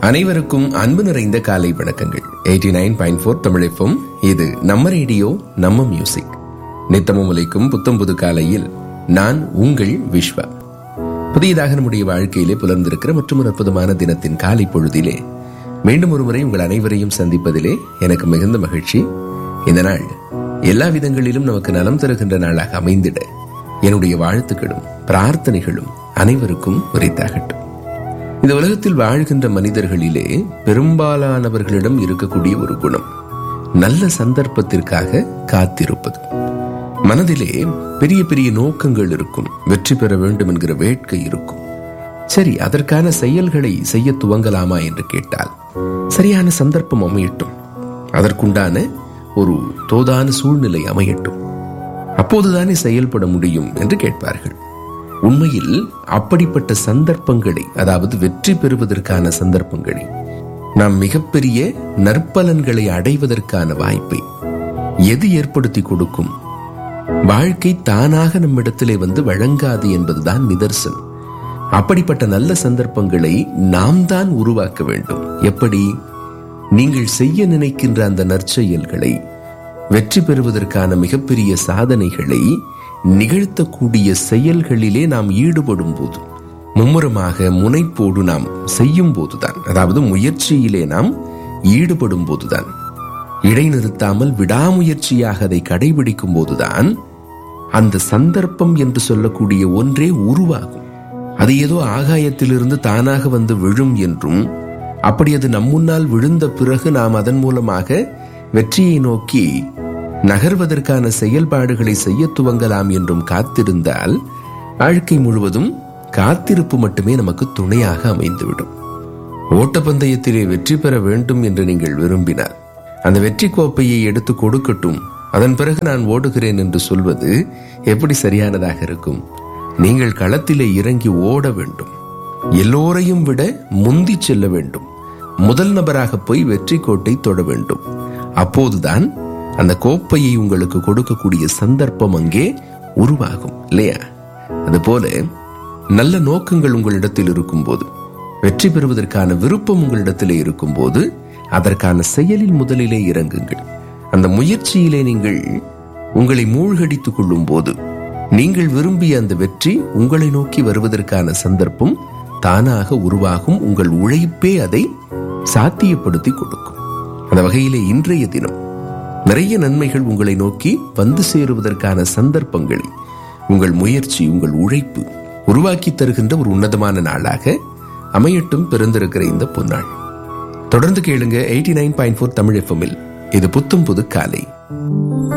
அனைவருக்கும் அன்பு நிறைந்த காலை வணக்கங்கள் எயிட்டி நைன் பாயிண்ட் ஃபோர் தமிழப்பம் இது நம்ம ரேடியோ நம்ம மியூசிக் நித்தமும் உலைக்கும் புத்தம் புது காலையில் நான் உங்கள் விஸ்வா புதியதாக நம்முடைய வாழ்க்கையிலே புலர்ந்திருக்கிற மற்றும் ஒரு அற்புதமான தினத்தின் காலை பொழுதிலே மீண்டும் ஒரு முறை உங்கள் அனைவரையும் சந்திப்பதிலே எனக்கு மிகுந்த மகிழ்ச்சி இந்த நாள் எல்லா விதங்களிலும் நமக்கு நலம் தருகின்ற நாளாக அமைந்திட என்னுடைய வாழ்த்துக்களும் பிரார்த்தனைகளும் அனைவருக்கும் உரித்தாகட்டும் இந்த உலகத்தில் வாழ்கின்ற மனிதர்களிலே பெரும்பாலானவர்களிடம் இருக்கக்கூடிய ஒரு குணம் நல்ல சந்தர்ப்பத்திற்காக காத்திருப்பது மனதிலே பெரிய பெரிய நோக்கங்கள் இருக்கும் வெற்றி பெற வேண்டும் என்கிற வேட்கை இருக்கும் சரி அதற்கான செயல்களை செய்ய துவங்கலாமா என்று கேட்டால் சரியான சந்தர்ப்பம் அமையட்டும் அதற்குண்டான ஒரு தோதான சூழ்நிலை அமையட்டும் அப்போதுதானே செயல்பட முடியும் என்று கேட்பார்கள் உண்மையில் அப்படிப்பட்ட சந்தர்ப்பங்களை அதாவது வெற்றி பெறுவதற்கான சந்தர்ப்பங்களை நாம் மிகப்பெரிய நற்பலன்களை அடைவதற்கான வாய்ப்பை எது ஏற்படுத்தி கொடுக்கும் வாழ்க்கை தானாக நம்மிடத்திலே வந்து வழங்காது என்பதுதான் நிதர்சனம் அப்படிப்பட்ட நல்ல சந்தர்ப்பங்களை நாம் தான் உருவாக்க வேண்டும் எப்படி நீங்கள் செய்ய நினைக்கின்ற அந்த நற்செயல்களை வெற்றி பெறுவதற்கான மிகப்பெரிய சாதனைகளை நிகழ்த்தக்கூடிய செயல்களிலே நாம் ஈடுபடும் போது மும்முரமாக முனைப்போடு நாம் செய்யும் போதுதான் அதாவது முயற்சியிலே நாம் ஈடுபடும் போதுதான் இடைநிறுத்தாமல் விடாமுயற்சியாக அதை கடைபிடிக்கும் போதுதான் அந்த சந்தர்ப்பம் என்று சொல்லக்கூடிய ஒன்றே உருவாகும் அது ஏதோ ஆகாயத்திலிருந்து தானாக வந்து விழும் என்றும் அப்படி அது நம் முன்னால் விழுந்த பிறகு நாம் அதன் மூலமாக வெற்றியை நோக்கி நகர்வதற்கான செயல்பாடுகளை செய்ய துவங்கலாம் என்றும் காத்திருந்தால் வாழ்க்கை முழுவதும் காத்திருப்பு மட்டுமே நமக்கு துணையாக அமைந்துவிடும் ஓட்டப்பந்தயத்திலே வெற்றி பெற வேண்டும் என்று நீங்கள் விரும்பினால் அந்த வெற்றி கோப்பையை எடுத்து கொடுக்கட்டும் அதன் பிறகு நான் ஓடுகிறேன் என்று சொல்வது எப்படி சரியானதாக இருக்கும் நீங்கள் களத்திலே இறங்கி ஓட வேண்டும் எல்லோரையும் விட முந்தி செல்ல வேண்டும் முதல் நபராக போய் வெற்றி கோட்டை தொட வேண்டும் அப்போதுதான் அந்த கோப்பையை உங்களுக்கு கொடுக்கக்கூடிய சந்தர்ப்பம் அங்கே உருவாகும் இல்லையா அதுபோல நல்ல நோக்கங்கள் உங்களிடத்தில் இருக்கும்போது வெற்றி பெறுவதற்கான விருப்பம் உங்களிடத்திலே இருக்கும்போது அதற்கான செயலில் முதலிலே இறங்குங்கள் அந்த முயற்சியிலே நீங்கள் உங்களை மூழ்கடித்துக் கொள்ளும் போது நீங்கள் விரும்பிய அந்த வெற்றி உங்களை நோக்கி வருவதற்கான சந்தர்ப்பம் தானாக உருவாகும் உங்கள் உழைப்பே அதை சாத்தியப்படுத்தி கொடுக்கும் அந்த வகையிலே இன்றைய தினம் நிறைய நன்மைகள் உங்களை நோக்கி வந்து சேருவதற்கான சந்தர்ப்பங்களை உங்கள் முயற்சி உங்கள் உழைப்பு உருவாக்கி தருகின்ற ஒரு உன்னதமான நாளாக அமையட்டும் பிறந்திருக்கிற இந்த பொன்னாள் தொடர்ந்து கேளுங்க eighty nine point four Tamil எஃப்எம்மில் இது புத்தும் புது காலை